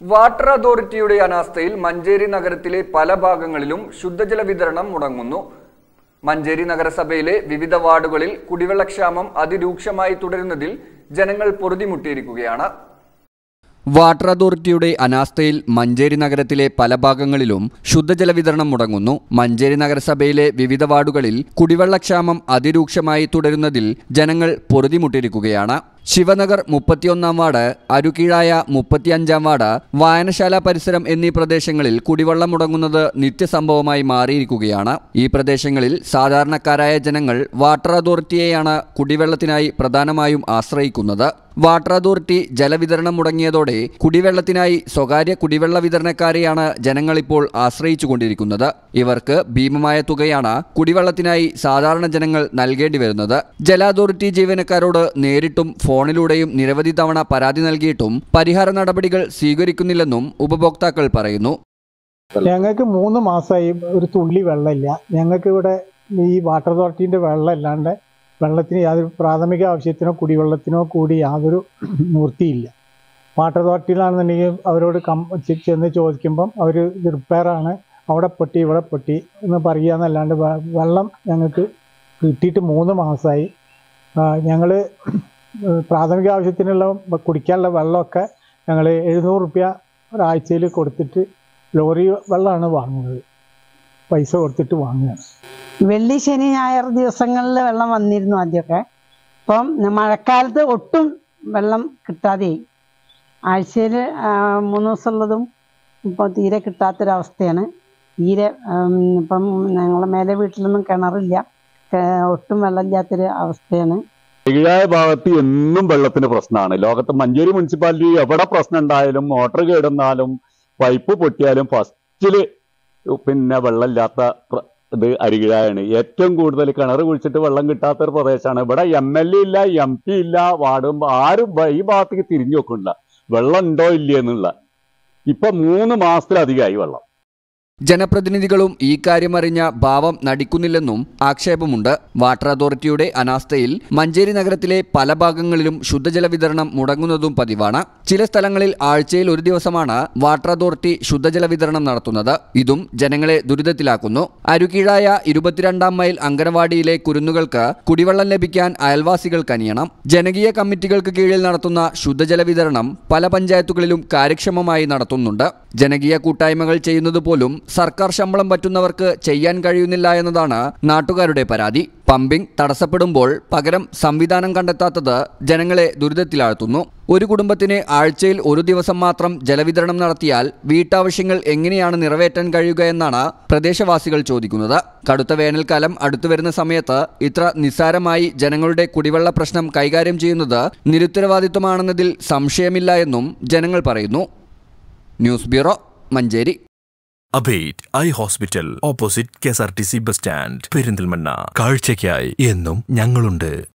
water അതോറിറ്റിയുടെ അനാസ്ഥയിൽ മഞ്ചേരി നഗരത്തിലെ പല ഭാഗങ്ങളിലും ശുദ്ധജല വിതരണം മുടങ്ങുന്നു മഞ്ചേരി നഗരസഭയിലെ വിവിധ വാർഡുകളിൽ കുടിവെള്ളക്ഷാമം അതിരൂക്ഷമായി തുടരുന്നതിൽ ജനങ്ങൾ പൊറുതിമുട്ടിയിരിക്കുകയാണ് വാട്ടർ അതോറിറ്റിയുടെ അനാസ്ഥയിൽ മഞ്ചേരി നഗരത്തിലെ പല ഭാഗങ്ങളിലും ശുദ്ധജല വിതരണം മുടങ്ങുന്നു മഞ്ചേരി നഗരസഭയിലെ വിവിധ വാർഡുകളിൽ കുടിവെള്ളക്ഷാമം അതിരൂക്ഷമായി തുടരുന്നതിൽ ജനങ്ങൾ പൊറുതിമുട്ടിയിരിക്കുകയാണ് ശിവനഗർ മുപ്പത്തിയൊന്നാം വാർഡ് അരുകീഴായ മുപ്പത്തിയഞ്ചാം വാർഡ് വായനശാല പരിസരം എന്നീ പ്രദേശങ്ങളിൽ കുടിവെള്ളം മുടങ്ങുന്നത് നിത്യസംഭവമായി മാറിയിരിക്കുകയാണ് ഈ പ്രദേശങ്ങളിൽ സാധാരണക്കാരായ ജനങ്ങൾ വാട്ടർ അതോറിറ്റിയെയാണ് കുടിവെള്ളത്തിനായി പ്രധാനമായും ആശ്രയിക്കുന്നത് വാട്ടർ അതോറിറ്റി ജലവിതരണം മുടങ്ങിയതോടെ കുടിവെള്ളത്തിനായി സ്വകാര്യ കുടിവെള്ള വിതരണക്കാരെയാണ് ജനങ്ങൾ ഇപ്പോൾ ആശ്രയിച്ചുകൊണ്ടിരിക്കുന്നത് ഇവർക്ക് ഭീമമായ തുകയാണ് കുടിവെള്ളത്തിനായി സാധാരണ ജനങ്ങൾ നൽകേണ്ടി വരുന്നത് ജല അതോറിറ്റി ജീവനക്കാരോട് നേരിട്ടും ഫോണിലൂടെയും നിരവധി തവണ പരാതി നൽകിയിട്ടും പരിഹാര നടപടികൾ സ്വീകരിക്കുന്നില്ലെന്നും ഉപഭോക്താക്കൾ പറയുന്നു ഞങ്ങൾക്ക് മൂന്ന് മാസമായി ഒരു തുള്ളി വെള്ളമില്ല ഞങ്ങൾക്ക് ഇവിടെ ഈ വാട്ടർ അതോറിറ്റീൻ്റെ വെള്ളം അല്ലാണ്ട് വെള്ളത്തിന് യാതൊരു പ്രാഥമിക ആവശ്യത്തിനോ കുടിവെള്ളത്തിനോ കൂടി യാതൊരു നിവൃത്തിയില്ല വാട്ടർ അതോറിറ്റിയിലാണെന്നുണ്ടെങ്കിൽ അവരോട് കം ചെ- ചെന്ന് ചോദിക്കുമ്പം അവർ ഇത് റിപ്പയറാണ് അവിടെ പൊട്ടി ഇവിടെ പൊട്ടി എന്ന് പറയുക എന്നല്ലാണ്ട് വെ- വെള്ളം ഞങ്ങൾക്ക് കിട്ടിയിട്ട് മൂന്ന് മാസമായി ഞങ്ങൾ പ്രാഥമിക ആവശ്യത്തിനുള്ള കുടിക്കാനുള്ള വെള്ളമൊക്കെ ഞങ്ങൾ എഴുന്നൂറ് റുപ്യ ഒരാഴ്ചയിൽ കൊടുത്തിട്ട് ലോറി വെള്ളമാണ് വാങ്ങുന്നത് പൈസ കൊടുത്തിട്ട് വാങ്ങുകയാണ് വെള്ളി ശനി ഞായർ ദിവസങ്ങളിൽ വെള്ളം വന്നിരുന്നു ആദ്യമൊക്കെ ഇപ്പം മഴക്കാലത്ത് ഒട്ടും വെള്ളം കിട്ടാതെയായി ആഴ്ചയിൽ മൂന്ന് ദിവസമുള്ളതും ഇപ്പോൾ തീരെ കിട്ടാത്തൊരവസ്ഥയാണ് തീരെ ഉം, ഇപ്പം ഞങ്ങളെ മേലെ വീട്ടിലൊന്നും കിണറില്ല കേ- ഒട്ടും വെള്ളമില്ലാത്തൊരു അവസ്ഥയാണ് കീഴായ ഭാഗത്ത് എന്നും വെള്ളത്തിന് പ്രശ്നമാണ് ലോകത്ത് മഞ്ചേരി മുനിസിപ്പാലിറ്റി എവിടെ പ്രശ്നം ഉണ്ടായാലും മോട്ടോർ കേടുന്നാലും പൈപ്പ് പൊട്ടിയാലും ഫസ്റ്റില് പിന്നെ വെള്ളമില്ലാത്ത പ്ര- ഇത് അരികിഴായാണ് ഏറ്റവും കൂടുതൽ കിണർ കുഴിച്ചിട്ട് വെള്ളം കിട്ടാത്ത ഒരു പ്രദേശമാണ് ഇവിടെ എം എൽ എ ഇല്ല എം പി ഇല്ല വാർഡും ആരും ബ- ഈ ഭാഗത്തേക്ക് തിരിഞ്ഞു നോക്കണില്ല വെള്ളം ഉണ്ടോ ഇല്ലേ എന്നുള്ള ഇപ്പൊ മൂന്ന് മാസത്തിലധികമായി വെള്ളം ജനപ്രതിനിധികളും ഈ കാര്യമറിഞ്ഞ ഭാവം നടിക്കുന്നില്ലെന്നും ആക്ഷേപമുണ്ട് വാട്ടർ അതോറിറ്റിയുടെ അനാസ്ഥയിൽ മഞ്ചേരി നഗരത്തിലെ പല ഭാഗങ്ങളിലും ശുദ്ധജല വിതരണം മുടങ്ങുന്നതും പതിവാണ് ചില സ്ഥലങ്ങളിൽ ആഴ്ചയിൽ ഒരു ദിവസമാണ് വാട്ടർ അതോറിറ്റി ശുദ്ധജല വിതരണം നടത്തുന്നത് ഇതും ജനങ്ങളെ ദുരിതത്തിലാക്കുന്നു അരുകീഴായ ഇരുപത്തിരണ്ടാം മൈൽ അങ്കനവാടിയിലെ കുരുന്നുകൾക്ക് കുടിവെള്ളം ലഭിക്കാൻ അയൽവാസികൾ കനിയണം ജനകീയ കമ്മിറ്റികൾക്ക് കീഴിൽ നടത്തുന്ന ശുദ്ധജല വിതരണം പല പഞ്ചായത്തുകളിലും കാര്യക്ഷമമായി നടത്തുന്നുണ്ട് ജനകീയ കൂട്ടായ്മകൾ ചെയ്യുന്നത് പോലും സർക്കാർ ശമ്പളം പറ്റുന്നവർക്ക് ചെയ്യാൻ കഴിയുന്നില്ല എന്നതാണ് നാട്ടുകാരുടെ പരാതി പമ്പിംഗ് തടസ്സപ്പെടുമ്പോൾ പകരം സംവിധാനം കണ്ടെത്താത്തത് ജനങ്ങളെ ദുരിതത്തിലാഴ്ത്തുന്നു ഒരു കുടുംബത്തിന് ആഴ്ചയിൽ ഒരു ദിവസം മാത്രം ജലവിതരണം നടത്തിയാൽ വീട്ടാവശ്യങ്ങൾ എങ്ങനെയാണ് നിറവേറ്റാൻ കഴിയുക എന്നാണ് പ്രദേശവാസികൾ ചോദിക്കുന്നത് കടുത്ത വേനൽക്കാലം അടുത്തു വരുന്ന സമയത്ത് ഇത്ര നിസ്സാരമായി ജനങ്ങളുടെ കുടിവെള്ള പ്രശ്നം കൈകാര്യം ചെയ്യുന്നത് നിരുത്തരവാദിത്വമാണെന്നതിൽ സംശയമില്ല എന്നും ജനങ്ങൾ പറയുന്നു ന്യൂസ് ബ്യൂറോ മഞ്ചേരി അബേറ്റ് eye hospital opposite K S R T C bus stand Perinthalmanna കാഴ്ചയ്ക്കായി എന്നും ഞങ്ങളുണ്ട്